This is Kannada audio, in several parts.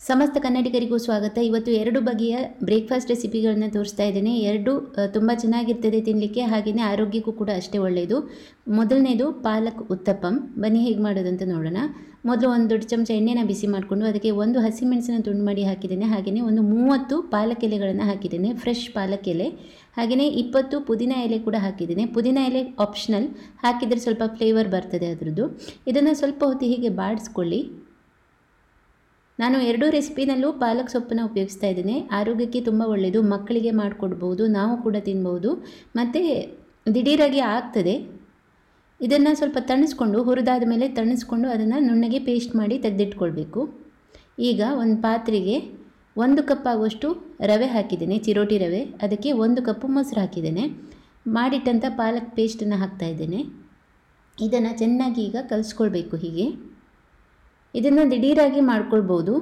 ಸಮಸ್ತ ಕನ್ನಡಿಗರಿಗೂ ಸ್ವಾಗತ ಇವತ್ತು ಎರಡು ಬಗೆಯ ಬ್ರೇಕ್ಫಾಸ್ಟ್ ರೆಸಿಪಿಗಳನ್ನ ತೋರಿಸ್ತಾ ಇದ್ದೇನೆ ಎರಡು ತುಂಬ ಚೆನ್ನಾಗಿರ್ತದೆ ತಿನ್ನಲಿಕ್ಕೆ ಹಾಗೆಯೇ ಆರೋಗ್ಯಕ್ಕೂ ಕೂಡ ಅಷ್ಟೇ ಒಳ್ಳೆಯದು ಮೊದಲನೇದು ಪಾಲಕ್ ಉತ್ತಪ್ಪಂ ಬನ್ನಿ ಹೇಗೆ ಮಾಡೋದಂತ ನೋಡೋಣ ಮೊದಲು ಒಂದು ದೊಡ್ಡ ಚಮಚ ಎಣ್ಣೆನ ಬಿಸಿ ಮಾಡಿಕೊಂಡು ಅದಕ್ಕೆ ಒಂದು ಹಸಿಮೆಣಸನ್ನು ತುಂಡು ಮಾಡಿ ಹಾಕಿದ್ದೇನೆ ಹಾಗೆಯೇ ಒಂದು ಮೂವತ್ತು ಪಾಲಕ್ ಎಲೆಗಳನ್ನು ಹಾಕಿದ್ದೇನೆ ಫ್ರೆಶ್ ಪಾಲಕ್ ಎಲೆ ಹಾಗೆಯೇ ಇಪ್ಪತ್ತು ಪುದೀನ ಎಲೆ ಕೂಡ ಹಾಕಿದ್ದೇನೆ ಪುದೀನ ಎಲೆ ಆಪ್ಷನಲ್ ಹಾಕಿದರೆ ಸ್ವಲ್ಪ ಫ್ಲೇವರ್ ಬರ್ತದೆ ಅದರದ್ದು ಇದನ್ನು ಸ್ವಲ್ಪ ಹೊತ್ತು ಹೀಗೆ ಬಾಡಿಸ್ಕೊಳ್ಳಿ ನಾನು ಎರಡೂ ರೆಸಿಪಿನಲ್ಲೂ ಪಾಲಕ್ ಸೊಪ್ಪನ್ನು ಉಪಯೋಗಿಸ್ತಾ ಇದ್ದೇನೆ ಆರೋಗ್ಯಕ್ಕೆ ತುಂಬ ಒಳ್ಳೆಯದು ಮಕ್ಕಳಿಗೆ ಮಾಡಿಕೊಡ್ಬೋದು ನಾವು ಕೂಡ ತಿನ್ಬೋದು ಮತ್ತು ದಿಢೀರಾಗಿ ಆಗ್ತದೆ ಇದನ್ನು ಸ್ವಲ್ಪ ತಣಿಸ್ಕೊಂಡು ಹುರಿದಾದ ಮೇಲೆ ತಣಿಸ್ಕೊಂಡು ಅದನ್ನು ನುಣ್ಣಗೆ ಪೇಸ್ಟ್ ಮಾಡಿ ತೆಗೆದಿಟ್ಕೊಳ್ಬೇಕು ಈಗ ಒಂದು ಪಾತ್ರೆಗೆ ಒಂದು ಕಪ್ ಆಗುವಷ್ಟು ರವೆ ಹಾಕಿದ್ದೇನೆ ಚಿರೋಟಿ ರವೆ ಅದಕ್ಕೆ ಒಂದು ಕಪ್ಪು ಮೊಸರು ಹಾಕಿದ್ದೇನೆ ಮಾಡಿಟ್ಟಂಥ ಪಾಲಕ್ ಪೇಸ್ಟನ್ನು ಹಾಕ್ತಾಯಿದ್ದೇನೆ ಇದನ್ನು ಚೆನ್ನಾಗಿ ಈಗ ಕಲಿಸ್ಕೊಳ್ಬೇಕು ಹೀಗೆ ಇದನ್ನು ದಿಢೀರಾಗಿ ಮಾಡ್ಕೊಳ್ಬೋದು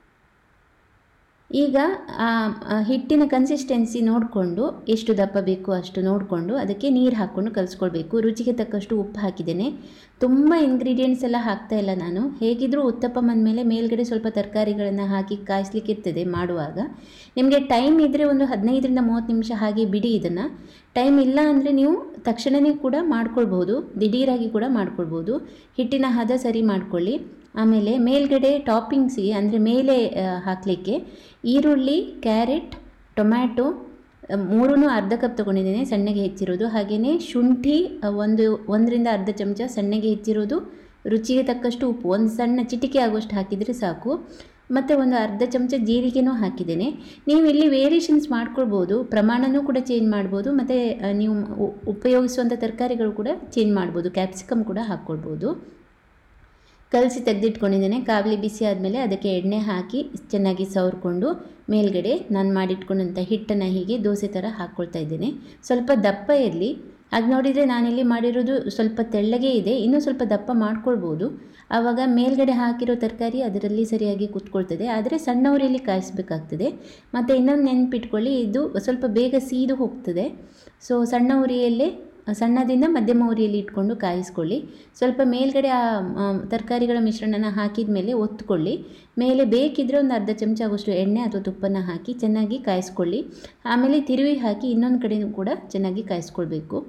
ಈಗ ಆ ಹಿಟ್ಟಿನ ಕನ್ಸಿಸ್ಟೆನ್ಸಿ ನೋಡಿಕೊಂಡು ಎಷ್ಟು ದಪ್ಪ ಬೇಕು ಅಷ್ಟು ನೋಡಿಕೊಂಡು ಅದಕ್ಕೆ ನೀರು ಹಾಕ್ಕೊಂಡು ಕಲಿಸ್ಕೊಳ್ಬೇಕು ರುಚಿಗೆ ತಕ್ಕಷ್ಟು ಉಪ್ಪು ಹಾಕಿದ್ದೇನೆ ತುಂಬ ಇಂಗ್ರೀಡಿಯೆಂಟ್ಸ್ ಎಲ್ಲ ಹಾಕ್ತಾ ಇಲ್ಲ ನಾನು ಹೇಗಿದ್ದರೂ ಉತ್ತಪ್ಪ ಮೇಲೆ ಮೇಲ್ಗಡೆ ಸ್ವಲ್ಪ ತರಕಾರಿಗಳನ್ನು ಹಾಕಿ ಕಾಯಿಸ್ಲಿಕ್ಕೆ ಇರ್ತದೆ ಮಾಡುವಾಗ ನಿಮಗೆ ಟೈಮ್ ಇದ್ದರೆ ಒಂದು ಹದಿನೈದರಿಂದ ಮೂವತ್ತು ನಿಮಿಷ ಹಾಗೆ ಬಿಡಿ ಇದನ್ನು ಟೈಮ್ ಇಲ್ಲ ಅಂದರೆ ನೀವು ತಕ್ಷಣವೇ ಕೂಡ ಮಾಡ್ಕೊಳ್ಬೋದು ದಿಢೀರಾಗಿ ಕೂಡ ಮಾಡ್ಕೊಳ್ಬೋದು ಹಿಟ್ಟಿನ ಹದ ಸರಿ ಮಾಡ್ಕೊಳ್ಳಿ ಆಮೇಲೆ ಮೇಲ್ಗಡೆ ಟಾಪಿಂಗ್ಸಿಗೆ ಅಂದರೆ ಮೇಲೆ ಹಾಕಲಿಕ್ಕೆ ಈರುಳ್ಳಿ ಕ್ಯಾರೆಟ್ ಟೊಮ್ಯಾಟೊ ಮೂರೂ ಅರ್ಧ ಕಪ್ ತೊಗೊಂಡಿದ್ದೇನೆ ಸಣ್ಣಗೆ ಹೆಚ್ಚಿರೋದು ಹಾಗೆಯೇ ಶುಂಠಿ ಒಂದು ಒಂದರಿಂದ ಅರ್ಧ ಚಮಚ ಸಣ್ಣಗೆ ಹೆಚ್ಚಿರೋದು ರುಚಿಗೆ ತಕ್ಕಷ್ಟು ಉಪ್ಪು ಒಂದು ಸಣ್ಣ ಚಿಟಿಕೆ ಆಗುವಷ್ಟು ಹಾಕಿದರೆ ಸಾಕು ಮತ್ತು ಒಂದು ಅರ್ಧ ಚಮಚ ಜೀರಿಗೆನೂ ಹಾಕಿದ್ದೇನೆ ನೀವು ಇಲ್ಲಿ ವೇರಿಯೇಷನ್ಸ್ ಮಾಡ್ಕೊಳ್ಬೋದು ಪ್ರಮಾಣನೂ ಕೂಡ ಚೇಂಜ್ ಮಾಡ್ಬೋದು ಮತ್ತು ನೀವು ಉಪಯೋಗಿಸುವಂಥ ತರಕಾರಿಗಳು ಕೂಡ ಚೇಂಜ್ ಮಾಡ್ಬೋದು ಕ್ಯಾಪ್ಸಿಕಮ್ ಕೂಡ ಹಾಕ್ಕೊಳ್ಬೋದು ಕಲಸಿ ತೆಗೆದಿಟ್ಕೊಂಡಿದ್ದೇನೆ ಕಾವಲಿ ಬಿಸಿ ಆದಮೇಲೆ ಅದಕ್ಕೆ ಎಣ್ಣೆ ಹಾಕಿ ಚೆನ್ನಾಗಿ ಸವರ್ಕೊಂಡು ಮೇಲ್ಗಡೆ ನಾನು ಮಾಡಿಟ್ಕೊಂಡಂಥ ಹಿಟ್ಟನ್ನು ಹೀಗೆ ದೋಸೆ ಥರ ಹಾಕ್ಕೊಳ್ತಾ ಇದ್ದೇನೆ ಸ್ವಲ್ಪ ದಪ್ಪ ಇರಲಿ ಆಗ ನೋಡಿದರೆ ನಾನಿಲ್ಲಿ ಮಾಡಿರೋದು ಸ್ವಲ್ಪ ತೆಳ್ಳಗೆ ಇದೆ ಇನ್ನೂ ಸ್ವಲ್ಪ ದಪ್ಪ ಮಾಡ್ಕೊಳ್ಬೋದು ಆವಾಗ ಮೇಲ್ಗಡೆ ಹಾಕಿರೋ ತರಕಾರಿ ಅದರಲ್ಲಿ ಸರಿಯಾಗಿ ಕೂತ್ಕೊಳ್ತದೆ ಆದರೆ ಸಣ್ಣ ಉರಿಯಲ್ಲಿ ಕಾಯಿಸಬೇಕಾಗ್ತದೆ ಮತ್ತು ಇನ್ನೊಂದು ನೆನಪಿಟ್ಕೊಳ್ಳಿ ಇದು ಸ್ವಲ್ಪ ಬೇಗ ಸೀದು ಹೋಗ್ತದೆ ಸೊ ಸಣ್ಣ ಉರಿಯಲ್ಲೇ ಸಣ್ಣದಿಂದ ಮಧ್ಯಮ ಉರಿಯಲ್ಲಿ ಇಟ್ಕೊಂಡು ಕಾಯಿಸ್ಕೊಳ್ಳಿ ಸ್ವಲ್ಪ ಮೇಲ್ಗಡೆ ಆ ತರಕಾರಿಗಳ ಮಿಶ್ರಣನ ಹಾಕಿದ ಮೇಲೆ ಒತ್ಕೊಳ್ಳಿ ಮೇಲೆ ಬೇಕಿದ್ದರೆ ಒಂದು ಅರ್ಧ ಚಮಚ ಆಗೋಷ್ಟು ಎಣ್ಣೆ ಅಥವಾ ತುಪ್ಪನ ಹಾಕಿ ಚೆನ್ನಾಗಿ ಕಾಯಿಸ್ಕೊಳ್ಳಿ ಆಮೇಲೆ ತಿರುವಿ ಹಾಕಿ ಇನ್ನೊಂದು ಕಡೆಯೂ ಕೂಡ ಚೆನ್ನಾಗಿ ಕಾಯಿಸ್ಕೊಳ್ಬೇಕು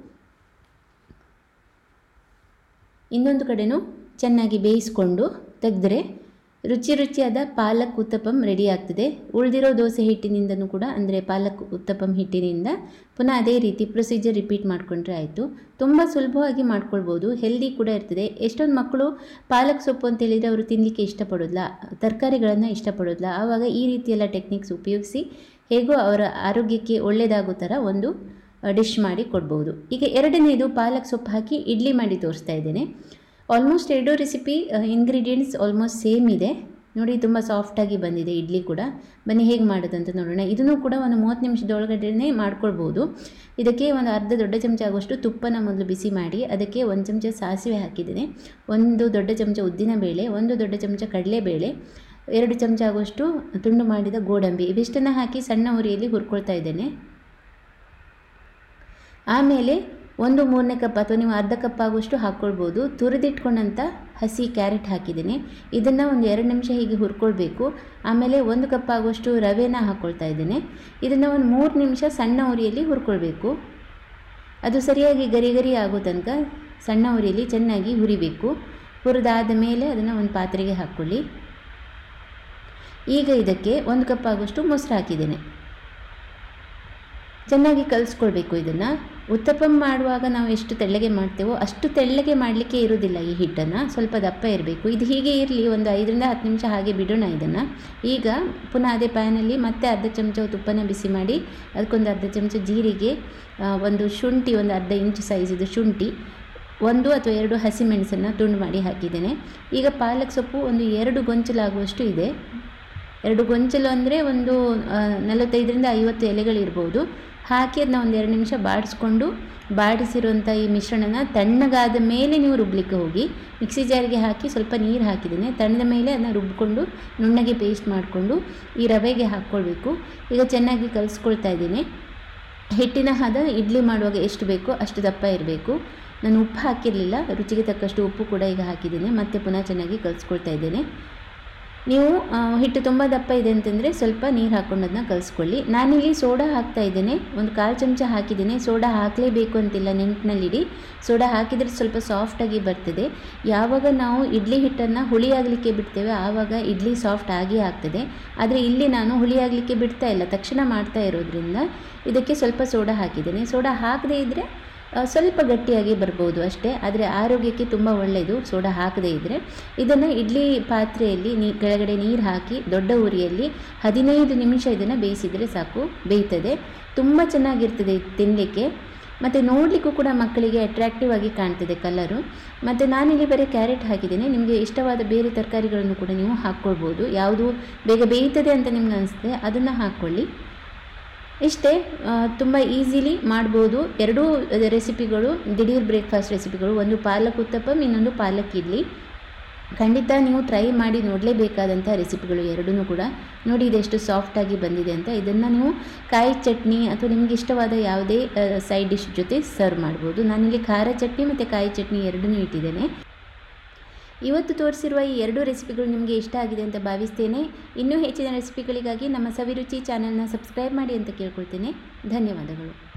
ಇನ್ನೊಂದು ಕಡೆಯೂ ಚೆನ್ನಾಗಿ ಬೇಯಿಸ್ಕೊಂಡು ತೆಗೆದ್ರೆ ರುಚಿ ರುಚಿಯಾದ ಪಾಲಕ್ ಉತ್ತಪಂ ರೆಡಿ ಆಗ್ತದೆ ಉಳಿದಿರೋ ದೋಸೆ ಹಿಟ್ಟಿನಿಂದನೂ ಕೂಡ ಅಂದರೆ ಪಾಲಕ್ ಉತ್ತಪಂ ಹಿಟ್ಟಿನಿಂದ ಪುನಃ ಅದೇ ರೀತಿ ಪ್ರೊಸೀಜರ್ ರಿಪೀಟ್ ಮಾಡಿಕೊಂಡ್ರೆ ಆಯಿತು ತುಂಬ ಸುಲಭವಾಗಿ ಮಾಡ್ಕೊಳ್ಬೋದು ಹೆಲ್ದಿ ಕೂಡ ಇರ್ತದೆ ಎಷ್ಟೊಂದು ಮಕ್ಕಳು ಪಾಲಕ್ ಸೊಪ್ಪು ಅಂತ ಹೇಳಿದರೆ ಅವರು ತಿನ್ನಲಿಕ್ಕೆ ಇಷ್ಟಪಡೋದಿಲ್ಲ ತರಕಾರಿಗಳನ್ನು ಇಷ್ಟಪಡೋದಿಲ್ಲ ಆವಾಗ ಈ ರೀತಿಯೆಲ್ಲ ಟೆಕ್ನಿಕ್ಸ್ ಉಪಯೋಗಿಸಿ ಹೇಗೋ ಅವರ ಆರೋಗ್ಯಕ್ಕೆ ಒಳ್ಳೆಯದಾಗೋ ಥರ ಒಂದು ಡಿಶ್ ಮಾಡಿ ಕೊಡ್ಬೋದು ಈಗ ಎರಡನೇದು ಪಾಲಕ್ ಸೊಪ್ಪು ಹಾಕಿ ಇಡ್ಲಿ ಮಾಡಿ ತೋರಿಸ್ತಾ ಇದ್ದೇನೆ ಆಲ್ಮೋಸ್ಟ್ ಎರಡು ರೆಸಿಪಿ ಇಂಗ್ರೀಡಿಯೆಂಟ್ಸ್ ಆಲ್ಮೋಸ್ಟ್ ಸೇಮ್ ಇದೆ ನೋಡಿ ತುಂಬ ಸಾಫ್ಟಾಗಿ ಬಂದಿದೆ ಇಡ್ಲಿ ಕೂಡ ಬನ್ನಿ ಹೇಗೆ ಮಾಡೋದಂತ ನೋಡೋಣ ಇದನ್ನು ಕೂಡ ಒಂದು ಮೂವತ್ತು ನಿಮಿಷದೊಳಗಡೆ ಮಾಡ್ಕೊಳ್ಬೋದು ಇದಕ್ಕೆ ಒಂದು ಅರ್ಧ ದೊಡ್ಡ ಚಮಚ ಆಗುವಷ್ಟು ತುಪ್ಪನ ಮೊದಲು ಬಿಸಿ ಮಾಡಿ ಅದಕ್ಕೆ ಒಂದು ಚಮಚ ಸಾಸಿವೆ ಹಾಕಿದ್ದೇನೆ ಒಂದು ದೊಡ್ಡ ಚಮಚ ಉದ್ದಿನ ಬೇಳೆ ಒಂದು ದೊಡ್ಡ ಚಮಚ ಕಡಲೆಬೇಳೆ ಎರಡು ಚಮಚ ಆಗುವಷ್ಟು ತುಂಡು ಮಾಡಿದ ಗೋಡಂಬಿ ಇವಿಷ್ಟನ್ನು ಹಾಕಿ ಸಣ್ಣ ಉರಿಯಲ್ಲಿ ಹುರ್ಕೊಳ್ತಾ ಇದ್ದೇನೆ ಆಮೇಲೆ ಒಂದು ಮೂರನೇ ಕಪ್ ಅಥವಾ ನೀವು ಅರ್ಧ ಕಪ್ ಆಗುವಷ್ಟು ಹಾಕ್ಕೊಳ್ಬೋದು ತುರಿದಿಟ್ಕೊಂಡಂಥ ಹಸಿ ಕ್ಯಾರೆಟ್ ಹಾಕಿದ್ದೀನಿ ಇದನ್ನು ಒಂದು ಎರಡು ನಿಮಿಷ ಹೀಗೆ ಹುರ್ಕೊಳ್ಬೇಕು ಆಮೇಲೆ ಒಂದು ಕಪ್ ಆಗುವಷ್ಟು ರವೆನ ಹಾಕ್ಕೊಳ್ತಾ ಇದ್ದೇನೆ ಇದನ್ನು ಒಂದು ಮೂರು ನಿಮಿಷ ಸಣ್ಣ ಉರಿಯಲ್ಲಿ ಹುರ್ಕೊಳ್ಬೇಕು ಅದು ಸರಿಯಾಗಿ ಗರಿ ಗರಿ ಆಗೋ ತನಕ ಸಣ್ಣ ಉರಿಯಲ್ಲಿ ಚೆನ್ನಾಗಿ ಹುರಿಬೇಕು ಹುರಿದಾದ ಮೇಲೆ ಅದನ್ನು ಒಂದು ಪಾತ್ರೆಗೆ ಹಾಕ್ಕೊಳ್ಳಿ ಈಗ ಇದಕ್ಕೆ ಒಂದು ಕಪ್ ಆಗುವಷ್ಟು ಮೊಸರು ಹಾಕಿದ್ದೇನೆ ಚೆನ್ನಾಗಿ ಕಲಿಸ್ಕೊಳ್ಬೇಕು ಇದನ್ನು ಉತ್ತಪ್ಪಂ ಮಾಡುವಾಗ ನಾವು ಎಷ್ಟು ತೆಳ್ಳಗೆ ಮಾಡ್ತೇವೋ ಅಷ್ಟು ತೆಳ್ಳಗೆ ಮಾಡಲಿಕ್ಕೆ ಇರೋದಿಲ್ಲ ಈ ಹಿಟ್ಟನ್ನು ಸ್ವಲ್ಪ ದಪ್ಪ ಇರಬೇಕು ಇದು ಹೀಗೆ ಇರಲಿ ಒಂದು ಐದರಿಂದ ಹತ್ತು ನಿಮಿಷ ಹಾಗೆ ಬಿಡೋಣ ಇದನ್ನು ಈಗ ಪುನಃ ಅದೇ ಪ್ಯಾನಲ್ಲಿ ಮತ್ತೆ ಅರ್ಧ ಚಮಚ ತುಪ್ಪನ ಬಿಸಿ ಮಾಡಿ ಅದಕ್ಕೊಂದು ಅರ್ಧ ಚಮಚ ಜೀರಿಗೆ ಒಂದು ಶುಂಠಿ ಒಂದು ಅರ್ಧ ಇಂಚು ಸೈಜಿದು ಶುಂಠಿ ಒಂದು ಅಥವಾ ಎರಡು ಹಸಿಮೆಣಸನ್ನು ತುಂಡು ಮಾಡಿ ಹಾಕಿದ್ದೇನೆ ಈಗ ಪಾಲಕ್ ಸೊಪ್ಪು ಒಂದು ಎರಡು ಗೊಂಚಲಾಗುವಷ್ಟು ಇದೆ ಎರಡು ಗೊಂಚಲು ಅಂದರೆ ಒಂದು ನಲವತ್ತೈದರಿಂದ ಐವತ್ತು ಎಲೆಗಳಿರ್ಬೋದು ಹಾಕಿ ಅದನ್ನ ಒಂದು ಎರಡು ನಿಮಿಷ ಬಾಡಿಸ್ಕೊಂಡು ಬಾಡಿಸಿರುವಂಥ ಈ ಮಿಶ್ರಣನ ತಣ್ಣಗಾದ ಮೇಲೆ ನೀವು ರುಬ್ಲಿಕ್ಕೆ ಹೋಗಿ ಮಿಕ್ಸಿ ಜಾರಿಗೆ ಹಾಕಿ ಸ್ವಲ್ಪ ನೀರು ಹಾಕಿದ್ದೇನೆ ತಣ್ಣದ ಮೇಲೆ ಅದನ್ನ ರುಬ್ಕೊಂಡು ನುಣ್ಣಗೆ ಪೇಸ್ಟ್ ಮಾಡಿಕೊಂಡು ಈ ರವೆಗೆ ಹಾಕ್ಕೊಳ್ಬೇಕು ಈಗ ಚೆನ್ನಾಗಿ ಕಲಿಸ್ಕೊಳ್ತಾ ಇದ್ದೀನಿ ಹಿಟ್ಟಿನ ಹದ ಇಡ್ಲಿ ಮಾಡುವಾಗ ಎಷ್ಟು ಬೇಕೋ ಅಷ್ಟು ದಪ್ಪ ಇರಬೇಕು ನಾನು ಉಪ್ಪು ಹಾಕಿರಲಿಲ್ಲ ರುಚಿಗೆ ತಕ್ಕಷ್ಟು ಉಪ್ಪು ಕೂಡ ಈಗ ಹಾಕಿದ್ದೀನಿ ಮತ್ತೆ ಪುನಃ ಚೆನ್ನಾಗಿ ಕಲಿಸ್ಕೊಳ್ತಾ ಇದ್ದೇನೆ ನೀವು ಆ, ಹಿಟ್ಟು ತುಂಬ ದಪ್ಪ ಇದೆ ಅಂತಂದರೆ ಸ್ವಲ್ಪ ನೀರು ಹಾಕ್ಕೊಂಡು ಅದನ್ನ ಕಲಿಸ್ಕೊಳ್ಳಿ ನಾನಿಲ್ಲಿ ಸೋಡಾ ಹಾಕ್ತಾ ಇದ್ದೇನೆ ಒಂದು ಕಾಲು ಚಮಚ ಹಾಕಿದ್ದೇನೆ ಸೋಡಾ ಹಾಕಲೇಬೇಕು ಅಂತಿಲ್ಲ ನೆನಪಿನಲ್ಲಿಡಿ ಸೋಡಾ ಹಾಕಿದರೆ ಸ್ವಲ್ಪ ಸಾಫ್ಟಾಗಿ ಬರ್ತದೆ ಯಾವಾಗ ನಾವು ಇಡ್ಲಿ ಹಿಟ್ಟನ್ನು ಹುಳಿ ಆಗಲಿಕ್ಕೆ ಬಿಡ್ತೇವೆ ಆವಾಗ ಇಡ್ಲಿ ಸಾಫ್ಟ್ ಆಗಿ ಆಗ್ತದೆ ಆದರೆ ಇಲ್ಲಿ ನಾನು ಹುಳಿ ಆಗಲಿಕ್ಕೆ ಬಿಡ್ತಾ ಇಲ್ಲ ತಕ್ಷಣ ಮಾಡ್ತಾ ಇರೋದ್ರಿಂದ ಇದಕ್ಕೆ ಸ್ವಲ್ಪ ಸೋಡಾ ಹಾಕಿದ್ದೇನೆ ಸೋಡಾ ಹಾಕದೇ ಇದ್ದರೆ ಆ, ಸ್ವಲ್ಪ ಗಟ್ಟಿಯಾಗಿ ಬರ್ಬೋದು ಅಷ್ಟೇ ಆದರೆ ಆರೋಗ್ಯಕ್ಕೆ ತುಂಬ ಒಳ್ಳೆಯದು ಸೋಡಾ ಹಾಕದೇ ಇದ್ದರೆ ಇದನ್ನು ಇಡ್ಲಿ ಪಾತ್ರೆಯಲ್ಲಿ ನೀ ಕೆಳಗಡೆ ನೀರು ಹಾಕಿ ದೊಡ್ಡ ಉರಿಯಲ್ಲಿ ಹದಿನೈದು ನಿಮಿಷ ಇದನ್ನು ಬೇಯಿಸಿದರೆ ಸಾಕು ಬೇಯ್ತದೆ ತುಂಬ ಚೆನ್ನಾಗಿರ್ತದೆ ಇದು ತಿನ್ನಲಿಕ್ಕೆ ಮತ್ತು ನೋಡಲಿಕ್ಕೂ ಕೂಡ ಮಕ್ಕಳಿಗೆ ಅಟ್ರಾಕ್ಟಿವ್ ಆಗಿ ಕಾಣ್ತದೆ ಕಲರು ಮತ್ತು ನಾನಿಲ್ಲಿ ಬರೀ ಕ್ಯಾರೆಟ್ ಹಾಕಿದ್ದೇನೆ ನಿಮಗೆ ಇಷ್ಟವಾದ ಬೇರೆ ತರಕಾರಿಗಳನ್ನು ಕೂಡ ನೀವು ಹಾಕ್ಕೊಳ್ಬೋದು ಯಾವುದು ಬೇಗ ಬೇಯ್ತದೆ ಅಂತ ನಿಮ್ಗೆ ಅನಿಸ್ತದೆ ಅದನ್ನು ಹಾಕ್ಕೊಳ್ಳಿ ಇಷ್ಟೇ ತುಂಬ ಈಸಿಲಿ ಮಾಡ್ಬೋದು ಎರಡೂ ರೆಸಿಪಿಗಳು ದಿಢೀರ್ ಬ್ರೇಕ್ಫಾಸ್ಟ್ ರೆಸಿಪಿಗಳು ಒಂದು ಪಾಲಕ್ ಉತ್ತಪ್ಪಂ ಇನ್ನೊಂದು ಪಾಲಕ್ ಇಡ್ಲಿ ಖಂಡಿತ ನೀವು ಟ್ರೈ ಮಾಡಿ ನೋಡಲೇಬೇಕಾದಂಥ ರೆಸಿಪಿಗಳು ಎರಡೂ ಕೂಡ ನೋಡಿ ಇದೆಷ್ಟು ಸಾಫ್ಟಾಗಿ ಬಂದಿದೆ ಅಂತ ಇದನ್ನು ನೀವು ಕಾಯಿ ಚಟ್ನಿ ಅಥವಾ ನಿಮಗೆ ಇಷ್ಟವಾದ ಯಾವುದೇ ಸೈಡ್ ಡಿಶ್ ಜೊತೆ ಸರ್ವ್ ಮಾಡ್ಬೋದು ನಾನಿಲ್ಲಿ ಖಾರ ಚಟ್ನಿ ಮತ್ತು ಕಾಯಿ ಚಟ್ನಿ ಎರಡನ್ನೂ ಇಟ್ಟಿದ್ದೇನೆ ಇವತ್ತು ತೋರಿಸಿರುವ ಈ ಎರಡು ರೆಸಿಪಿಗಳು ನಿಮಗೆ ಇಷ್ಟ ಆಗಿದೆ ಅಂತ ಭಾವಿಸ್ತೇನೆ ಇನ್ನೂ ಹೆಚ್ಚಿನ ರೆಸಿಪಿಗಳಿಗಾಗಿ ನಮ್ಮ ಸವಿರುಚಿ ಚಾನಲ್ನ ಸಬ್ಸ್ಕ್ರೈಬ್ ಮಾಡಿ ಅಂತ ಕೇಳ್ಕೊಳ್ತೇನೆ ಧನ್ಯವಾದಗಳು